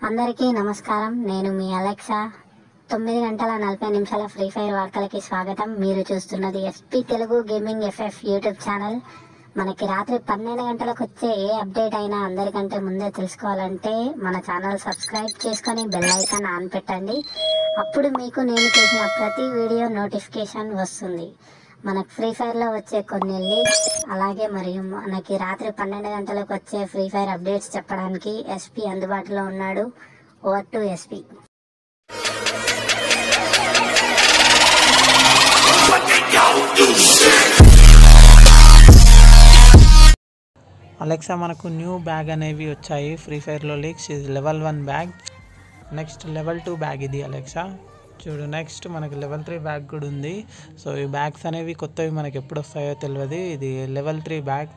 అందరికీ నమస్కారం నేను మీ అలెక్సా తొమ్మిది గంటల నలభై నిమిషాల ఫ్రీ ఫైర్ వార్తలకి స్వాగతం మీరు చూస్తున్నది SP Telugu gaming FF YouTube channel మనకి రాత్రి పన్నెండు గంటలకు వచ్చే ఏ అప్డేట్ అయినా అందరికంటే ముందే తెలుసుకోవాలంటే మన ఛానల్ సబ్స్క్రైబ్ చేసుకొని బెల్ ఐకాన్ ఆన్ పెట్టండి అప్పుడు మీకు నేను చేసిన ప్రతి వీడియో నోటిఫికేషన్ వస్తుంది మనకు ఫ్రీ ఫైర్లో వచ్చే కొన్ని లీక్స్ అలాగే మరియు మనకి రాత్రి పన్నెండు గంటలకు వచ్చే ఫ్రీ ఫైర్ అప్డేట్స్ చెప్పడానికి ఎస్పీ అందుబాటులో ఉన్నాడు ఓవర్ టు ఎస్పీ అలెక్సా మనకు న్యూ బ్యాగ్ అనేవి వచ్చాయి ఫ్రీ ఫైర్లో లీక్స్ ఇది level one bag next level two bag ఇది అలెక్సా చూడు నెక్స్ట్ మనకి లెవెల్ త్రీ బ్యాగ్ కూడా ఉంది సో ఈ బ్యాగ్స్ అనేవి కొత్తవి మనకి ఎప్పుడు వస్తాయో తెలియదు ఇది లెవెల్ త్రీ బ్యాగ్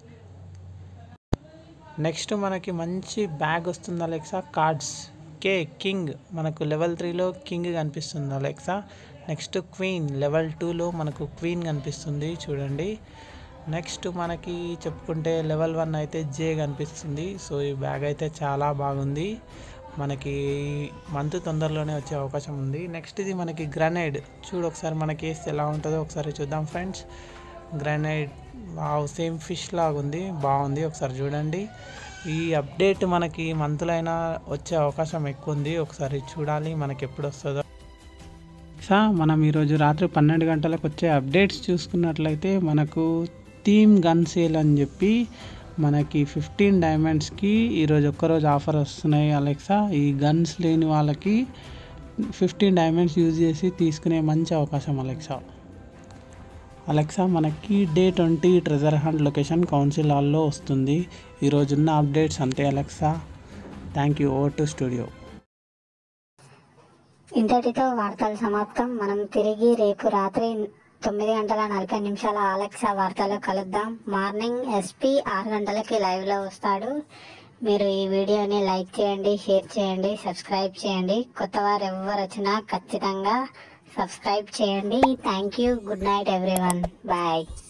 నెక్స్ట్ మనకి మంచి బ్యాగ్ వస్తుంది అలెక్సా కార్డ్స్ కే కింగ్ మనకు లెవెల్ త్రీలో కింగ్ కనిపిస్తుంది అలెక్సా నెక్స్ట్ క్వీన్ లెవెల్ టూలో మనకు క్వీన్ కనిపిస్తుంది చూడండి నెక్స్ట్ మనకి చెప్పుకుంటే లెవెల్ వన్ అయితే జే కనిపిస్తుంది సో ఈ బ్యాగ్ అయితే చాలా బాగుంది మనకి మంత్ తొందరలోనే వచ్చే అవకాశం ఉంది నెక్స్ట్ ఇది మనకి గ్రనైడ్ చూడు ఒకసారి మనకి వేస్తే ఎలా ఉంటుందో ఒకసారి చూద్దాం friends grenade wow same fish లాగా ఉంది బాగుంది ఒకసారి చూడండి ఈ అప్డేట్ మనకి మంత్లో అయినా వచ్చే అవకాశం ఎక్కువ ఉంది ఒకసారి చూడాలి మనకి ఎప్పుడు వస్తుందో సా మనం ఈరోజు రాత్రి పన్నెండు గంటలకు వచ్చే అప్డేట్స్ చూసుకున్నట్లయితే మనకు థీమ్ గన్ సేల్ అని చెప్పి మనకి ఫిఫ్టీన్ డైమండ్స్కి ఈరోజు ఒక్కరోజు ఆఫర్ వస్తున్నాయి అలెక్సా ఈ గన్స్ లేని వాళ్ళకి ఫిఫ్టీన్ డైమండ్స్ యూజ్ చేసి తీసుకునే మంచి అవకాశం అలెక్సా అలెక్సా మనకి day twenty treasure hunt location council హాల్లో వస్తుంది ఈరోజున్న అప్డేట్స్ అంతే Alexa thank you over to studio ఇంతటితో వార్తలు సమాప్తం మనం తిరిగి రేపు రాత్రి తొమ్మిది గంటల నలభై నిమిషాల అలెక్సా వార్తలు కలుద్దాం మార్నింగ్ ఎస్పీ ఆరు గంటలకి లైవ్లో వస్తాడు మీరు ఈ వీడియోని లైక్ చేయండి షేర్ చేయండి సబ్స్క్రైబ్ చేయండి కొత్త వారు ఎవరు వచ్చినా ఖచ్చితంగా సబ్స్క్రైబ్ చేయండి thank you good night everyone bye